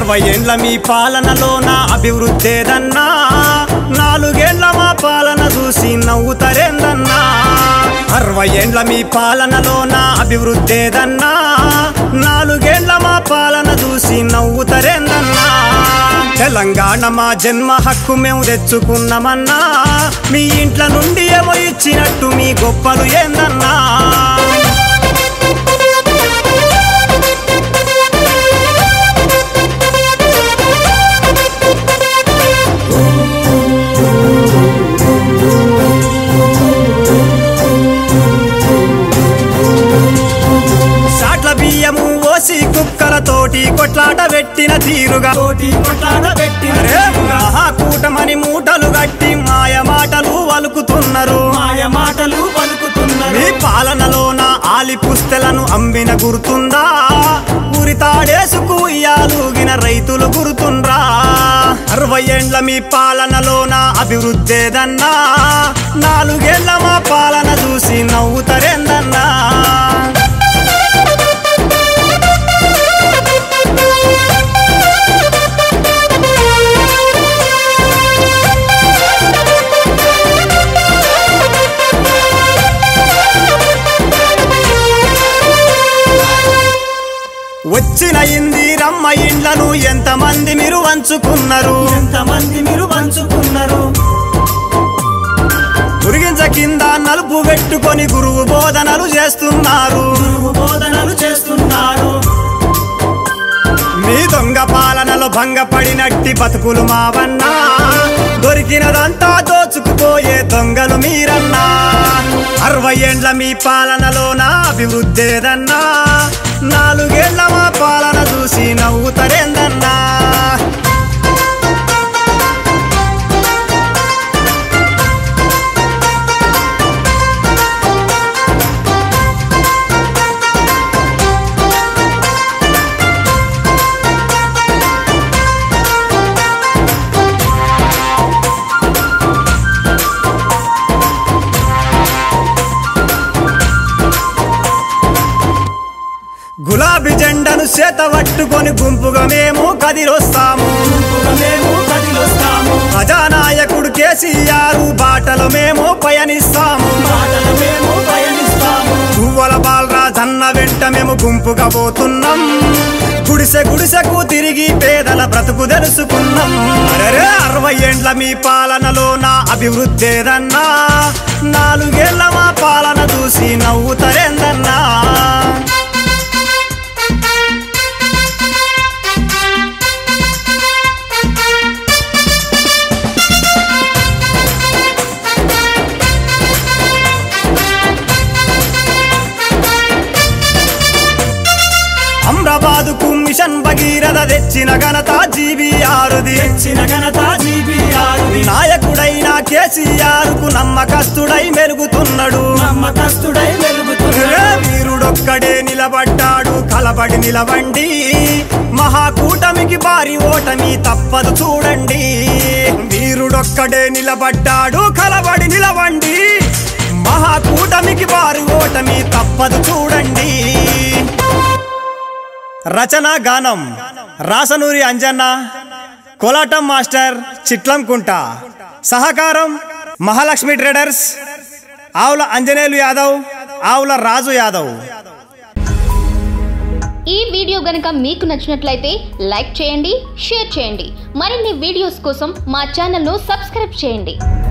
అరవై ఏండ్ల మీ పాలనలో నా అభివృద్ధేదన్నా నాలుగేండ్ల మా పాలన చూసి నవ్వుతారేందన్నా అరవై ఏండ్ల మీ పాలనలో నా అభివృద్ధేదన్నా నాలుగేండ్ల మా పాలన చూసి నవ్వుతారేందన్నా తెలంగాణ మా జన్మ హక్కు మేము తెచ్చుకున్నామన్నా మీ ఇంట్ల నుండి ఏమో ఇచ్చినట్టు మీ గొప్పలు ఏందన్నా సాట్ల బియ్యము ఓసి కుక్కలతోటి కొట్లాట పెట్టిన తీరుగా తోటి కొట్లాట పెట్టిన మహాకూటమని మూటలు గట్టి మాయ మాటలు వలుకుతున్నారు మాయ మాటలు వలుకుతున్నారు మీ పాలనలోన ఆలి పుస్తెలను అమ్మిన గుర్తుందా ఉరి తాడేసుకు ఇయ్యాలుగిన రైతులు గుర్తుండ్రా అరవై ఏండ్ల మీ పాలనలోన అభివృద్ధేదన్నా నాలుగేళ్ల మా పాలన చూసి నవ్వుతారేందన్నా వచ్చిన ఇందిరమ్మ ఇండ్లను ఎంతమంది మీరు వంచుకున్నారు ఎంతమంది మీరు పంచుకున్నారు ఉరిగించ కింద నలుపు పెట్టుకొని గురువు బోధనలు చేస్తున్నారు గురువు బోధనలు చేస్తున్నారు మీ దొంగ పాలనలో భంగపడినట్టి బతుకులు మావన్నా దొరికినదంతా దోచుకుపోయే దొంగలు మీరన్నా అరవై ఏండ్ల మీ పాలనలో నా అభివృద్ధేదన్నా నాలుగేళ్ల మా పాలన చూసి నవ్వుతారేందన్నా గులాబీ జెండను చేత పట్టుకొని గుంపుగా మేము కదిలొస్తాము గుంపుగా మేము కదిలొస్తాము ప్రజానాయకుడు కేసీఆర్ బాటలో మేము పయనిస్తాము మాటలు మేము పయనిస్తాము పువ్వుల బాలరాజన్న వెంట మేము గుంపుగా పోతున్నాం గుడిసె గుడిసెకు తిరిగి పేదల బ్రతుకు తెలుసుకున్నాం అరెరే అరవై ఏండ్ల మీ పాలనలో నా అభివృద్ధేదన్నా నాలుగేళ్ల మా పాలన చూసి నవ్వుతారేందన్నా అమ్రాబాదుకు మిషన్ భగీరథ తెచ్చిన ఘనత జీవీఆరుది తెచ్చిన ఘనత జీబీఆర్ నాయకుడైన కేసీఆర్ కు నమ్మకస్తుడై మెరుగుతున్నాడు నమ్మకస్తుడై వెలుగుతున్నాడు ఏ వీరుడొక్కడే నిలబడ్డాడు కలబడి నిలవండి మహాకూటమికి భారీ ఓటమి తప్పదు చూడండి వీరుడొక్కడే నిలబడ్డాడు కలబడి నిలవండి మహాకూటమికి భారీ ఓటమి తప్పదు చూడండి రచన గానం రాసనూరి అంజన్న కోలాటం మాస్టర్ చిట్లంకుంట సహకారం మహాలక్ష్మి ట్రేడర్స్ ఆవుల అంజనేయులు యాదవ్ ఆవుల రాజు యాదవ్ ఈ వీడియో గనుక మీకు నచ్చినట్లయితే లైక్ చేయండి షేర్ చేయండి మరిన్ని వీడియోస్ కోసం మా ఛానల్ను సబ్స్క్రైబ్ చేయండి